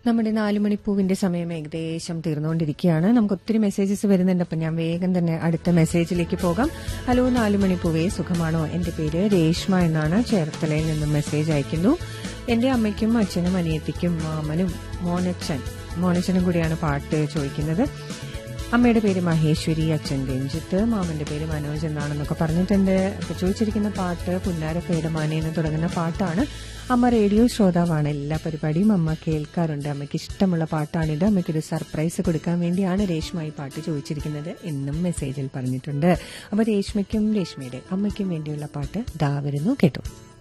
നമ്മുടെ നാലുമണിപ്പൂവിന്റെ സമയം ഏകദേശം തീർന്നുകൊണ്ടിരിക്കുകയാണ് നമുക്ക് ഒത്തിരി മെസ്സേജസ് വരുന്നുണ്ട് അപ്പം ഞാൻ വേഗം തന്നെ അടുത്ത മെസ്സേജിലേക്ക് പോകാം ഹലോ നാലുമണിപ്പൂവേ സുഖമാണോ എന്റെ പേര് രേഷ്മ എന്നാണ് ചേർത്തലയിൽ നിന്നും മെസ്സേജ് അയക്കുന്നു എന്റെ അമ്മയ്ക്കും അച്ഛനും അനിയത്തിക്കും മാമനും മോനച്ചൻ മോനച്ചനും കൂടിയാണ് പാട്ട് ചോദിക്കുന്നത് അമ്മയുടെ പേര് മഹേശ്വരി അച്ഛൻ രഞ്ജിത്ത് മാമന്റെ പേര് മനോജ് എന്നാണെന്നൊക്കെ പറഞ്ഞിട്ടുണ്ട് അപ്പൊ ചോദിച്ചിരിക്കുന്ന പാട്ട് പുന്നാര പേടമാനെ എന്ന് തുടങ്ങുന്ന പാട്ടാണ് അമ്മ റേഡിയോ ശ്രോതാവാണ് എല്ലാ പരിപാടിയും അമ്മ കേൾക്കാറുണ്ട് അമ്മയ്ക്ക് ഇഷ്ടമുള്ള പാട്ടാണിത് അമ്മയ്ക്കൊരു സർപ്രൈസ് കൊടുക്കാൻ വേണ്ടിയാണ് രേഷ്മ ഈ പാട്ട് ചോദിച്ചിരിക്കുന്നത് എന്നും മെസ്സേജിൽ പറഞ്ഞിട്ടുണ്ട് അപ്പൊ രേഷ്മയ്ക്കും രേഷ്മയുടെ അമ്മയ്ക്കും വേണ്ടിയുള്ള പാട്ട് ദാ വരുന്നു കേട്ടോ